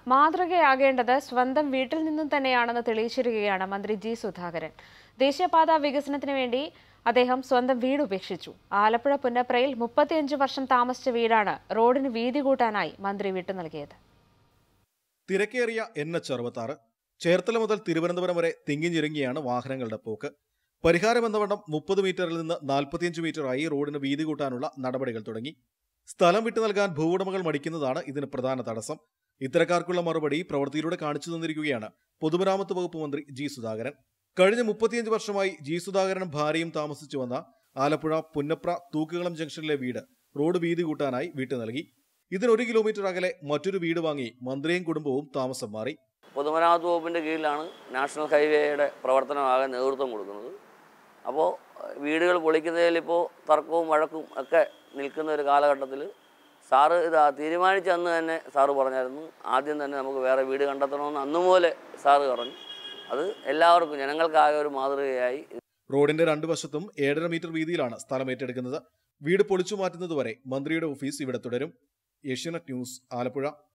മാതൃകയാകേണ്ടത് സ്വന്തം വീട്ടിൽ നിന്നും തന്നെയാണെന്ന് തെളിയിച്ചിരിക്കുകയാണ് മന്ത്രി ജി സുധാകരൻ ദേശീയപാത വികസനത്തിന് വേണ്ടി അദ്ദേഹം സ്വന്തം വീട് ഉപേക്ഷിച്ചു ആലപ്പുഴ പുന്നപ്രയിൽ മുപ്പത്തിയഞ്ച് വർഷം താമസിച്ച വീടാണ് റോഡിന് വീതി കൂട്ടാനായി മന്ത്രി വിട്ടു നൽകിയത് തിരക്കേറിയ എൻ എച്ച് അറുപത്താറ് ചേർത്തല മുതൽ തിരുവനന്തപുരം വരെ തിങ്ങിഞ്ഞിരുങ്ങിയാണ് വാഹനങ്ങളുടെ പോക്ക് പരിഹാരമെന്ന വണ്ണം മുപ്പത് മീറ്ററിൽ നിന്ന് നാൽപ്പത്തിയഞ്ച് മീറ്ററായി റോഡിന് വീതി കൂട്ടാനുള്ള നടപടികൾ തുടങ്ങി സ്ഥലം വിട്ടു നൽകാൻ ഭൂവുടമകൾ മടിക്കുന്നതാണ് ഇതിന് പ്രധാന തടസ്സം ഇത്തരക്കാർക്കുള്ള മറുപടി പ്രവൃത്തിയിലൂടെ കാണിച്ചു തന്നിരിക്കുകയാണ് പൊതുമരാമത്ത് വകുപ്പ് മന്ത്രി ജി സുധാകരൻ കഴിഞ്ഞ മുപ്പത്തിയഞ്ച് വർഷമായി ജി സുധാകരനും ഭാര്യയും താമസിച്ചു വന്ന ആലപ്പുഴ പുന്നപ്ര തൂക്കുകളം ജംഗ്ഷനിലെ വീട് റോഡ് വീതി കൂട്ടാനായി വിട്ടു നൽകി ഇതിന് ഒരു കിലോമീറ്റർ അകലെ മറ്റൊരു വീട് വാങ്ങി മന്ത്രിയും കുടുംബവും താമസം മാറി പൊതുമരാമത്ത് വകുപ്പിൻ്റെ കീഴിലാണ് നാഷണൽ ഹൈവേയുടെ പ്രവർത്തനമാകാൻ നേതൃത്വം കൊടുക്കുന്നത് അപ്പോൾ വീടുകൾ പൊളിക്കുന്നതിൽ ഇപ്പോൾ തർക്കവും വഴക്കും ഒക്കെ നിൽക്കുന്ന ഒരു കാലഘട്ടത്തിൽ സാറ് ഇത് തീരുമാനിച്ച അന്ന് തന്നെ സാറ് പറഞ്ഞായിരുന്നു ആദ്യം തന്നെ നമുക്ക് വേറെ വീട് കണ്ടെത്തണമെന്ന് അന്ന് പോലെ സാറ് പറഞ്ഞു അത് എല്ലാവർക്കും ജനങ്ങൾക്കാകെ ഒരു മാതൃകയായി റോഡിന്റെ രണ്ടു വശത്തും ഏഴര മീറ്റർ വീതിയിലാണ് സ്ഥലം ഏറ്റെടുക്കുന്നത് വീട് പൊളിച്ചു മാറ്റുന്നതുവരെ മന്ത്രിയുടെ ഓഫീസ് ഇവിടെ തുടരും ഏഷ്യാനെറ്റ് ന്യൂസ് ആലപ്പുഴ